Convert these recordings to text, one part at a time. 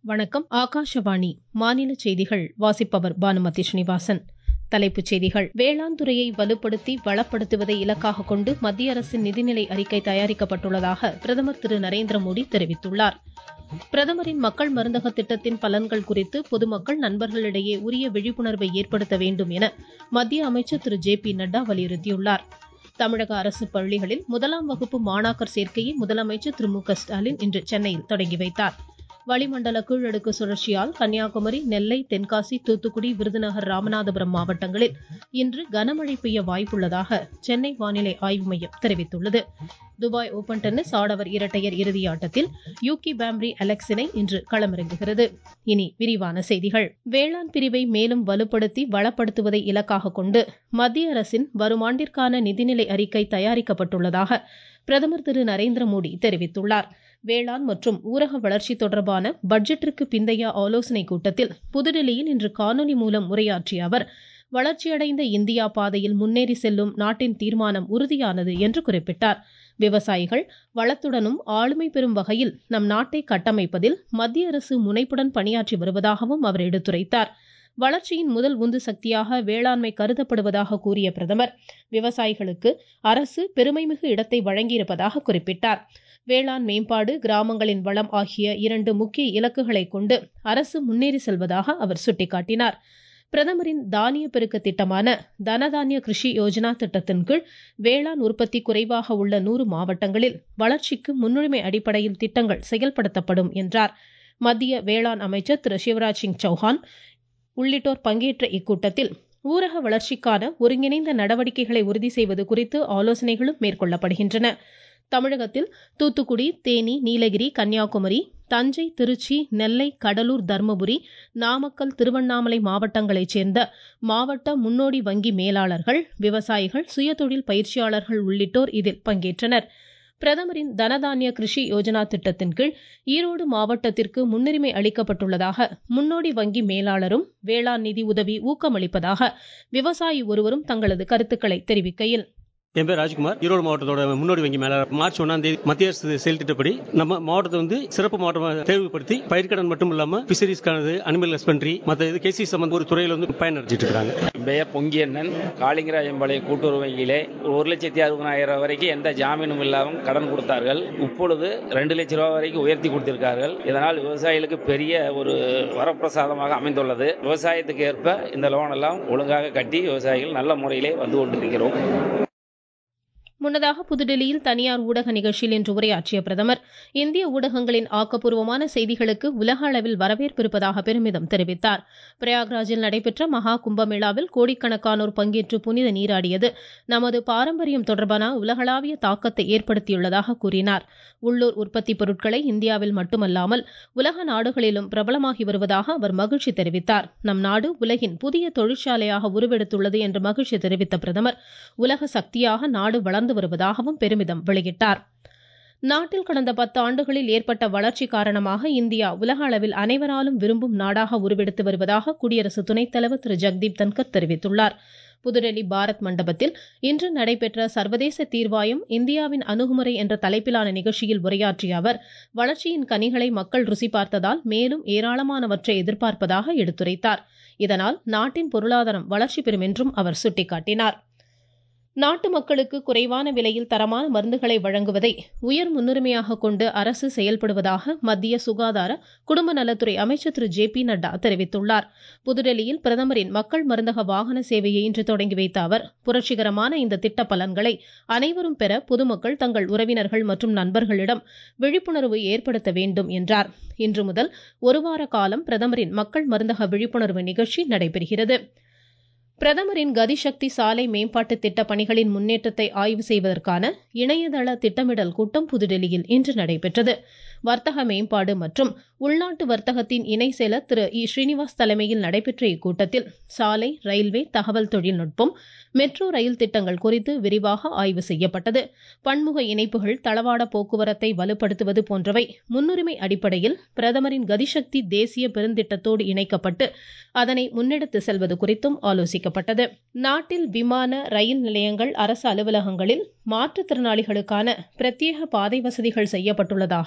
வணக்கம் ஆகாஷவாணி மாநில செய்திகள் வாசிப்பவர் பானுமதி ஸ்ரீனிவாசன் தலைப்புச் செய்திகள் வேளாண் துறையை வலுப்படுத்தி வளப்படுத்துவதை இலக்காக கொண்டு மத்திய அரசின் நிதிநிலை அறிக்கை தயாரிக்கப்பட்டுள்ளதாக பிரதமர் திரு நரேந்திர மோடி தெரிவித்துள்ளார் பிரதமரின் மக்கள் மருந்தக திட்டத்தின் பலன்கள் குறித்து பொதுமக்கள் நண்பர்களிடையே உரிய விழிப்புணர்வை ஏற்படுத்த வேண்டும் என மத்திய அமைச்சர் திரு ஜே பி நட்டா வலியுறுத்தியுள்ளார் தமிழக அரசு பள்ளிகளில் முதலாம் வகுப்பு மாணாக்கர் சேர்க்கையை முதலமைச்சர் திரு மு க ஸ்டாலின் இன்று சென்னையில் தொடங்கி வைத்தார் வளிமண்டல கீழடுக்கு சுழற்சியால் கன்னியாகுமரி நெல்லை தென்காசி தூத்துக்குடி விருதுநகர் ராமநாதபுரம் மாவட்டங்களில் இன்று கனமழை பெய்ய வாய்ப்புள்ளதாக சென்னை வானிலை ஆய்வு மையம் தெரிவித்துள்ளது துபாய் ஓபன் டென்னிஸ் ஆடவர் இரட்டையர் இறுதியாட்டத்தில் யூகி பாம்ரி அலெக்சினை இன்று களமிறங்குகிறது இனி விரிவான செய்திகள் வேளாண் பிரிவை மேலும் வலுப்படுத்தி வளப்படுத்துவதை இலக்காக கொண்டு மத்திய அரசின் வருமாண்டிற்கான நிதிநிலை அறிக்கை தயாரிக்கப்பட்டுள்ளதாக பிரதமர் திரு நரேந்திர மோடி தெரிவித்துள்ளார் வேளாண் மற்றும் ஊரக வளர்ச்சி தொடர்பான பட்ஜெட்டிற்கு பிந்தைய ஆலோசனைக் கூட்டத்தில் புதுடில்லியில் இன்று காணொலி மூலம் உரையாற்றிய அவர் வளர்ச்சியடைந்த இந்தியா பாதையில் முன்னேறி செல்லும் நாட்டின் தீர்மானம் உறுதியானது என்று குறிப்பிட்டார் விவசாயிகள் வளத்துடனும் ஆளுமை பெறும் வகையில் நம் நாட்டை கட்டமைப்பதில் மத்திய அரசு முனைப்புடன் பணியாற்றி வருவதாகவும் அவர் எடுத்துரைத்தார் வளர்ச்சியின் முதல் உந்து சக்தியாக வேளாண்மை கருதப்படுவதாக கூறிய பிரதமர் விவசாயிகளுக்கு அரசு பெருமைமிகு இடத்தை வழங்கியிருப்பதாக குறிப்பிட்டார் வேளாண் மேம்பாடு கிராமங்களின் வளம் ஆகிய இரண்டு முக்கிய இலக்குகளை கொண்டு அரசு முன்னேறி செல்வதாக அவர் சுட்டிக்காட்டினார் பிரதமரின் தானிய பெருக்க திட்டமான தனதானிய கிருஷி யோஜனா திட்டத்தின் கீழ் வேளாண் உற்பத்தி குறைவாக உள்ள நூறு மாவட்டங்களில் வளர்ச்சிக்கு முன்னுரிமை அடிப்படையில் திட்டங்கள் செயல்படுத்தப்படும் என்றார் மத்திய வேளாண் அமைச்சர் திரு சிவராஜ் சிங் சௌஹான் உள்ளிட்டோர் பங்கேற்ற இக்கூட்டத்தில் ஊரக வளர்ச்சிக்கான ஒருங்கிணைந்த நடவடிக்கைகளை உறுதி செய்வது குறித்து ஆலோசனைகளும் மேற்கொள்ளப்படுகின்றன தமிழகத்தில் தூத்துக்குடி தேனி நீலகிரி கன்னியாகுமரி தஞ்சை திருச்சி நெல்லை கடலூர் தர்மபுரி நாமக்கல் திருவண்ணாமலை மாவட்டங்களைச் சேர்ந்த மாவட்ட முன்னோடி வங்கி மேலாளர்கள் விவசாயிகள் சுயதொழில் பயிற்சியாளர்கள் உள்ளிட்டோர் இதில் பங்கேற்றனர் பிரதமரின் தனதானிய கிருஷி யோஜனா திட்டத்தின் கீழ் ஈரோடு மாவட்டத்திற்கு முன்னுரிமை அளிக்கப்பட்டுள்ளதாக முன்னோடி வங்கி மேலாளரும் வேளாண் நிதி உதவி ஊக்கமளிப்பதாக விவசாயி ஒருவரும் தங்களது கருத்துக்களை தெரிவிக்கையில் என் பேர் ராஜ்குமார் ஈரோடு மாவட்டத்தோட முன்னோடி வங்கி மேலாளர் மார்ச் ஒன்னாம் தேதி மத்திய அரசு செயல் திட்டப்படி நம்ம மாவட்டத்தை வந்து சிறப்பு மாவட்டமாக தேர்வுபடுத்தி பயிர்க்கடன் மட்டும் இல்லாம பிசரிஸ்க்கானது அனிமல் ஹஸ்பண்டரி மற்ற இது கேசி சம்பந்த ஒரு துறையில வந்து பயனடைச்சிட்டு இருக்காங்க பெயர் பொங்கியண்ணன் காளிங்கராஜம்பாளையம் கூட்டுறவு வங்கியிலே ஒரு லட்சத்தி அறுபதாயிரம் வரைக்கும் எந்த ஜாமீனும் இல்லாமல் கடன் கொடுத்தார்கள் இப்பொழுது ரெண்டு லட்சம் ரூபாய் வரைக்கும் உயர்த்தி கொடுத்திருக்கார்கள் இதனால் விவசாயிகளுக்கு பெரிய ஒரு வரப்பிரசாதமாக அமைந்துள்ளது விவசாயத்துக்கு ஏற்ப இந்த லோன் எல்லாம் ஒழுங்காக கட்டி விவசாயிகள் நல்ல முறையிலே வந்து கொண்டிருக்கிறோம் முன்னதாக புதுடில்லியில் தனியார் ஊடக நிகழ்ச்சியில் இன்று உரையாற்றிய பிரதமர் இந்திய ஊடகங்களின் ஆக்கப்பூர்வமான செய்திகளுக்கு உலக அளவில் வரவேற்பு இருப்பதாக பெருமிதம் தெரிவித்தார் பிரயாக்ராஜில் நடைபெற்ற மகா கும்பமேளாவில் கோடிக்கணக்கானோர் பங்கேற்று புனித நீராடியது நமது பாரம்பரியம் தொடர்பான உலகளாவிய தாக்கத்தை ஏற்படுத்தியுள்ளதாக கூறினார் உள்ளூர் உற்பத்தி பொருட்களை இந்தியாவில் மட்டுமல்லாமல் உலக நாடுகளிலும் பிரபலமாகி வருவதாக அவர் மகிழ்ச்சி தெரிவித்தார் நம் நாடு உலகின் புதிய தொழிற்சாலையாக உருவெடுத்துள்ளது என்று மகிழ்ச்சி தெரிவித்த பிரதமர் உலக சக்தியாக நாடு வளர்ந்து வருவதாகவும் பெருமிதம் வெளியிட்டார் நாட்டில் கடந்த பத்து ஆண்டுகளில் ஏற்பட்ட வளர்ச்சி காரணமாக இந்தியா உலக அளவில் அனைவராலும் விரும்பும் நாடாக உருவெடுத்து வருவதாக குடியரசு துணைத் தலைவர் திரு ஜெக்தீப் தன்கர் தெரிவித்துள்ளார் புதுடெல்லி பாரத் மண்டபத்தில் இன்று நடைபெற்ற சர்வதேச தீர்வாயம் இந்தியாவின் அணுகுமுறை என்ற தலைப்பிலான நிகழ்ச்சியில் உரையாற்றிய அவர் வளர்ச்சியின் கனிகளை மக்கள் ருசி பார்த்ததால் மேலும் ஏராளமானவற்றை எதிர்பார்ப்பதாக எடுத்துரைத்தார் இதனால் நாட்டின் பொருளாதாரம் வளர்ச்சி பெறும் என்றும் அவர் சுட்டிக்காட்டினார் நாட்டு மக்களுக்கு குறைவான விலையில் தரமான மருந்துகளை வழங்குவதை உயர் முன்னுரிமையாக கொண்டு அரசு செயல்படுவதாக மத்திய சுகாதார குடும்ப நலத்துறை அமைச்சர் திரு ஜே பி நட்டா தெரிவித்துள்ளார் புதுடெல்லியில் பிரதமரின் மக்கள் மருந்தக வாகன சேவையை இன்று தொடங்கி வைத்த அவர் புரட்சிகரமான இந்த திட்ட பலன்களை அனைவரும் பெற பொதுமக்கள் தங்கள் உறவினர்கள் மற்றும் நண்பர்களிடம் விழிப்புணர்வு ஏற்படுத்த வேண்டும் என்றார் இன்று முதல் ஒருவார காலம் பிரதமரின் மக்கள் மருந்தக விழிப்புணர்வு நிகழ்ச்சி நடைபெறுகிறது பிரதமரின் கதிசக்தி சாலை மேம்பாட்டு திட்ட பணிகளின் முன்னேற்றத்தை ஆய்வு செய்வதற்கான இணையதள திட்டமிடல் கூட்டம் புதுடெல்லியில் இன்று நடைபெற்றது வர்த்தக மேம்பாடு மற்றும் உள்நாட்டு வர்த்தகத்தின் இணை செயலர் திரு இ ஸ்ரீனிவாஸ் தலைமையில் நடைபெற்ற இக்கூட்டத்தில் சாலை ரயில்வே தகவல் தொழில்நுட்பம் மெட்ரோ ரயில் திட்டங்கள் குறித்து விரிவாக ஆய்வு செய்யப்பட்டது பன்முக இணைப்புகள் தளவாட போக்குவரத்தை வலுப்படுத்துவது போன்றவை முன்னுரிமை அடிப்படையில் பிரதமரின் கதிசக்தி தேசிய பெருந்திட்டத்தோடு இணைக்கப்பட்டு அதனை முன்னெடுத்து செல்வது குறித்தும் ஆலோசிக்கப்பட்டது நாட்டில் விமான ரயில் நிலையங்கள் அரசு அலுவலகங்களில் மாற்றுத்திறனாளிகளுக்கான பிரத்யேக பாதை வசதிகள் செய்யப்பட்டுள்ளதாக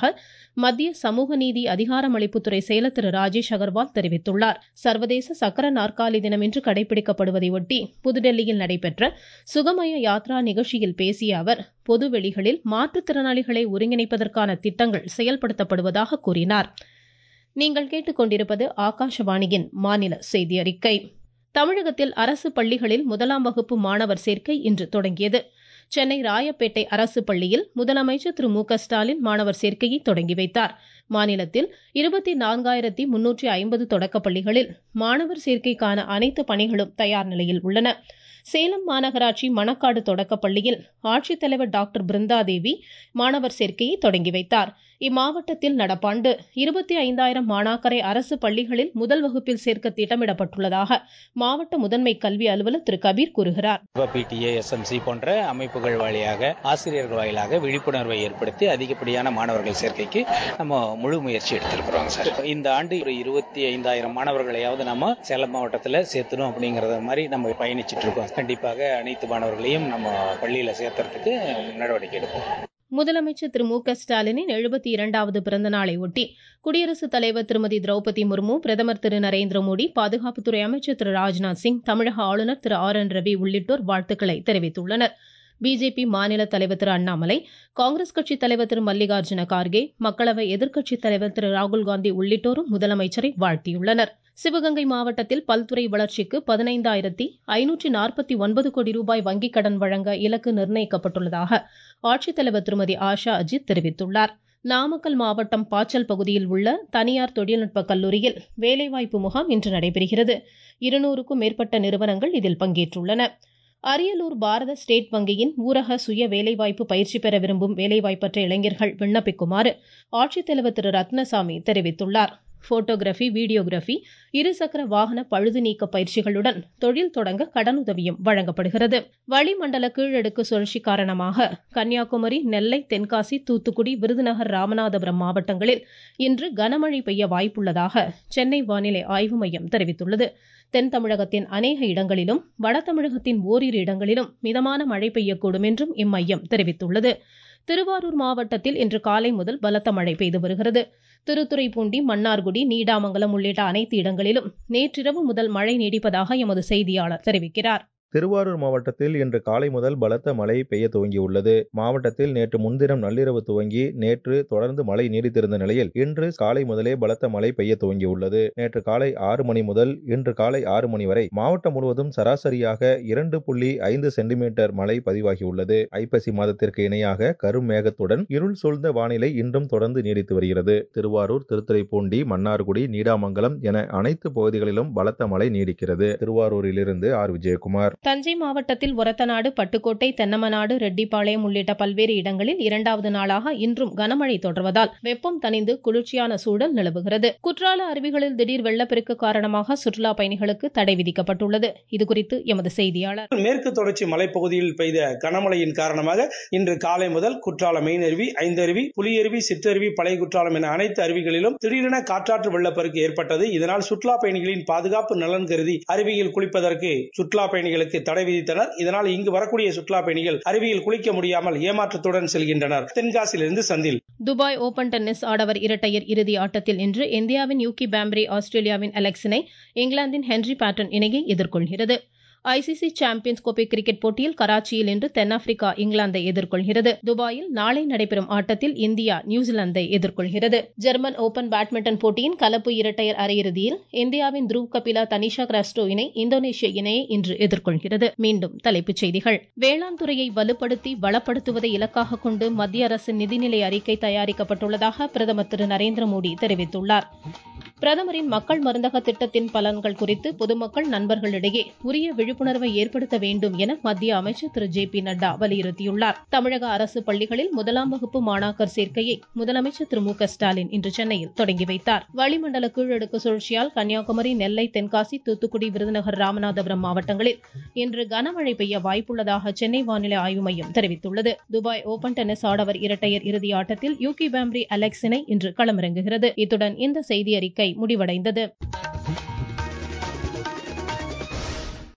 மத்திய சமூக நீதி அதிகாரமளிப்புத்துறை செயலர் திரு ராஜேஷ் அகர்வால் தெரிவித்துள்ளார் சர்வதேச சக்கர நாற்காலி தினம் இன்று கடைபிடிக்கப்படுவதை ஒட்டி புதுடெல்லியில் நடைபெற்ற சுகமய யாத்ரா நிகழ்ச்சியில் பேசிய அவர் பொதுவெளிகளில் மாற்றுத்திறனாளிகளை ஒருங்கிணைப்பதற்கான திட்டங்கள் செயல்படுத்தப்படுவதாக கூறினார் நீங்கள் கேட்டுக்கொண்டிருப்பது ஆகாஷவாணியின் மாநில செய்தி அறிக்கை தமிழகத்தில் அரசு பள்ளிகளில் முதலாம் வகுப்பு மாணவர் சேர்க்கை இன்று தொடங்கியது சென்னை ராயப்பேட்டை அரசு பள்ளியில் முதலமைச்சர் திரு மு க ஸ்டாலின் மாணவர் சேர்க்கையை தொடங்கி வைத்தார் மாநிலத்தில் இருபத்தி நான்காயிரத்தி முன்னூற்றி ஐம்பது தொடக்கப் பள்ளிகளில் மாணவர் சேர்க்கைக்கான அனைத்து பணிகளும் தயார் நிலையில் உள்ளன சேலம் மாநகராட்சி மணக்காடு தொடக்கப் பள்ளியில் ஆட்சித்தலைவர் டாக்டர் பிருந்தாதேவி மாணவர் சேர்க்கையை தொடங்கி வைத்தார் இம்மாவட்டத்தில் நடப்பாண்டு இருபத்தி ஐந்தாயிரம் மாணாக்கரை அரசு பள்ளிகளில் முதல் வகுப்பில் சேர்க்க திட்டமிடப்பட்டுள்ளதாக மாவட்ட முதன்மை கல்வி அலுவலர் திரு கபீர் கூறுகிறார் பிடிஏ எஸ்எம்சி போன்ற அமைப்புகள் வழியாக ஆசிரியர்கள் வாயிலாக விழிப்புணர்வை ஏற்படுத்தி அதிகப்படியான மாணவர்கள் சேர்க்கைக்கு நம்ம முழு முயற்சி எடுத்திருக்கிறோம் சார் இந்த ஆண்டு ஒரு இருபத்தி ஐந்தாயிரம் மாணவர்களையாவது நம்ம சேலம் மாவட்டத்தில் சேர்த்தணும் அப்படிங்கறத மாதிரி நம்ம பயணிச்சுட்டு இருக்கோம் கண்டிப்பாக அனைத்து மாணவர்களையும் நம்ம பள்ளியில சேர்த்துறதுக்கு நடவடிக்கை எடுப்போம் முதலமைச்சர் திரு மு க ஸ்டாலினின் எழுபத்தி இரண்டாவது பிறந்த நாளை ஒட்டி குடியரசுத் தலைவர் திருமதி திரௌபதி முர்மு பிரதமர் திரு நரேந்திர மோடி பாதுகாப்புத்துறை அமைச்சர் திரு ராஜ்நாத் சிங் தமிழக ஆளுநர் திரு ஆர் என் ரவி உள்ளிட்டோர் வாழ்த்துக்களை தெரிவித்துள்ளனர் பிஜேபி மாநில தலைவர் திரு அண்ணாமலை காங்கிரஸ் கட்சி தலைவர் திரு மல்லிகார்ஜுன கார்கே மக்களவை எதிர்க்கட்சித் தலைவர் திரு ராகுல்காந்தி உள்ளிட்டோரும் முதலமைச்சரை வாழ்த்தியுள்ளனர் சிவகங்கை மாவட்டத்தில் பல்துறை வளர்ச்சிக்கு பதினைந்தாயிரத்தி ஐநூற்றி நாற்பத்தி ஒன்பது கோடி ரூபாய் வங்கிக் கடன் வழங்க இலக்கு நிர்ணயிக்கப்பட்டுள்ளதாக ஆட்சித்தலைவர் திருமதி ஆஷா அஜித் தெரிவித்துள்ளார் நாமக்கல் மாவட்டம் பாச்சல் பகுதியில் உள்ள தனியார் தொழில்நுட்ப கல்லூரியில் வேலைவாய்ப்பு முகாம் இன்று நடைபெறுகிறது இருநூறுக்கும் மேற்பட்ட நிறுவனங்கள் இதில் பங்கேற்றுள்ளன அரியலூர் பாரத ஸ்டேட் வங்கியின் ஊரக சுய வேலைவாய்ப்பு பயிற்சி பெற விரும்பும் வேலைவாய்ப்பற்ற இளைஞர்கள் விண்ணப்பிக்குமாறு ஆட்சித்தலைவர் திரு ரத்னசாமி தெரிவித்துள்ளார் போட்டோகிராஃபி வீடியோகிராஃபி இருசக்கர வாகன பழுது நீக்க பயிற்சிகளுடன் தொழில் தொடங்க கடனுதவியும் வழங்கப்படுகிறது வளிமண்டல கீழடுக்கு சுழற்சி காரணமாக கன்னியாகுமரி நெல்லை தென்காசி தூத்துக்குடி விருதுநகர் ராமநாதபுரம் மாவட்டங்களில் இன்று கனமழை பெய்ய வாய்ப்புள்ளதாக சென்னை வானிலை ஆய்வு மையம் தெரிவித்துள்ளது தென் தமிழகத்தின் அநேக இடங்களிலும் வட தமிழகத்தின் ஓரிரு இடங்களிலும் மிதமான மழை பெய்யக்கூடும் என்றும் இம்மையம் தெரிவித்துள்ளது திருவாரூர் மாவட்டத்தில் இன்று காலை முதல் பலத்த மழை பெய்து வருகிறது திருத்துறைப்பூண்டி மன்னார்குடி நீடாமங்கலம் உள்ளிட்ட அனைத்து இடங்களிலும் நேற்றிரவு முதல் மழை நீடிப்பதாக எமது செய்தியாளர் தெரிவிக்கிறார் திருவாரூர் மாவட்டத்தில் இன்று காலை முதல் பலத்த மழை பெய்ய துவங்கியுள்ளது மாவட்டத்தில் நேற்று முன்தினம் நள்ளிரவு துவங்கி நேற்று தொடர்ந்து மழை நீடித்திருந்த நிலையில் இன்று காலை முதலே பலத்த மழை பெய்ய துவங்கியுள்ளது நேற்று காலை ஆறு மணி முதல் இன்று காலை ஆறு மணி வரை மாவட்டம் முழுவதும் சராசரியாக இரண்டு புள்ளி ஐந்து சென்டிமீட்டர் மழை பதிவாகியுள்ளது ஐப்பசி மாதத்திற்கு இணையாக கரும் மேகத்துடன் இருள் சூழ்ந்த வானிலை இன்றும் தொடர்ந்து நீடித்து வருகிறது திருவாரூர் திருத்துறைப்பூண்டி மன்னார்குடி நீடாமங்கலம் என அனைத்து பகுதிகளிலும் பலத்த மழை நீடிக்கிறது திருவாரூரிலிருந்து ஆர் விஜயகுமார் தஞ்சை மாவட்டத்தில் ஒரத்தநாடு பட்டுக்கோட்டை தென்னமநாடு ரெட்டிப்பாளையம் உள்ளிட்ட பல்வேறு இடங்களில் இரண்டாவது நாளாக இன்றும் கனமழை தொடர்வதால் வெப்பம் தணிந்து குளிர்ச்சியான சூழல் நிலவுகிறது குற்றால அருவிகளில் திடீர் வெள்ளப்பெருக்கு காரணமாக சுற்றுலா பயணிகளுக்கு தடை விதிக்கப்பட்டுள்ளது இதுகுறித்து எமது செய்தியாளர் மேற்கு தொடர்ச்சி மலைப்பகுதியில் பெய்த கனமழையின் காரணமாக இன்று காலை முதல் குற்றாலம் மெயினருவி ஐந்தருவி புலியருவி சிற்றருவி பழைய குற்றாலம் என அனைத்து அருவிகளிலும் திடீரென காற்றாற்று வெள்ளப்பெருக்கு ஏற்பட்டது இதனால் சுற்றுலா பயணிகளின் பாதுகாப்பு நலன் கருதி அருவியில் குளிப்பதற்கு சுற்றுலா பயணிகளுக்கு தடை விதித்தனர் இதனால் இங்கு வரக்கூடிய சுற்றுலா பயணிகள் அருவியில் குளிக்க முடியாமல் ஏமாற்றத்துடன் செல்கின்றனர் தென்காசியிலிருந்து செந்தில் துபாய் ஓபன் டென்னிஸ் ஆடவர் இரட்டையர் இறுதி ஆட்டத்தில் இன்று இந்தியாவின் யூகி பாம்ப்ரி ஆஸ்திரேலியாவின் அலெக்சினை இங்கிலாந்தின் ஹென்ரி பேட்டன் இணையை எதிர்கொள்கிறது ஐசிசி சாம்பியன்ஸ் கோப்பை கிரிக்கெட் போட்டியில் கராச்சியில் இன்று தென்னாப்பிரிக்கா இங்கிலாந்தை எதிர்கொள்கிறது துபாயில் நாளை நடைபெறும் ஆட்டத்தில் இந்தியா நியூசிலாந்தை எதிர்கொள்கிறது ஜெர்மன் ஓபன் பேட்மிண்டன் போட்டியின் கலப்பு இரட்டையர் அரையிறுதியில் இந்தியாவின் த்ருவ் கபிலா தனிஷா கிராஸ்டோ இணை இந்தோனேஷிய இணையை இன்று எதிர்கொள்கிறது மீண்டும் தலைப்புச் செய்திகள் வேளாண் துறையை வலுப்படுத்தி வளப்படுத்துவதை இலக்காக கொண்டு மத்திய அரசின் நிதிநிலை அறிக்கை தயாரிக்கப்பட்டுள்ளதாக பிரதமர் திரு நரேந்திர மோடி தெரிவித்துள்ளார் பிரதமரின் மக்கள் மருந்தக திட்டத்தின் பலன்கள் குறித்து பொதுமக்கள் நண்பர்களிடையே உரிய விழிப்புணர்வை ஏற்படுத்த வேண்டும் என மத்திய அமைச்சர் திரு ஜே பி நட்டா வலியுறுத்தியுள்ளார் தமிழக அரசு பள்ளிகளில் முதலாம் வகுப்பு மாணாக்கர் சேர்க்கையை முதலமைச்சர் திரு மு க ஸ்டாலின் இன்று சென்னையில் தொடங்கி வைத்தார் வளிமண்டல கீழடுக்கு சுழற்சியால் கன்னியாகுமரி நெல்லை தென்காசி தூத்துக்குடி விருதுநகர் ராமநாதபுரம் மாவட்டங்களில் இன்று கனமழை பெய்ய வாய்ப்புள்ளதாக சென்னை வானிலை ஆய்வு மையம் தெரிவித்துள்ளது துபாய் ஓபன் டென்னிஸ் ஆடவர் இரட்டையர் இறுதி ஆட்டத்தில் யூகி பாம்ப்ரி அலெக்சினை இன்று களமிறங்குகிறது இத்துடன் இந்த செய்தி அறிக்கை முடிவடைந்தது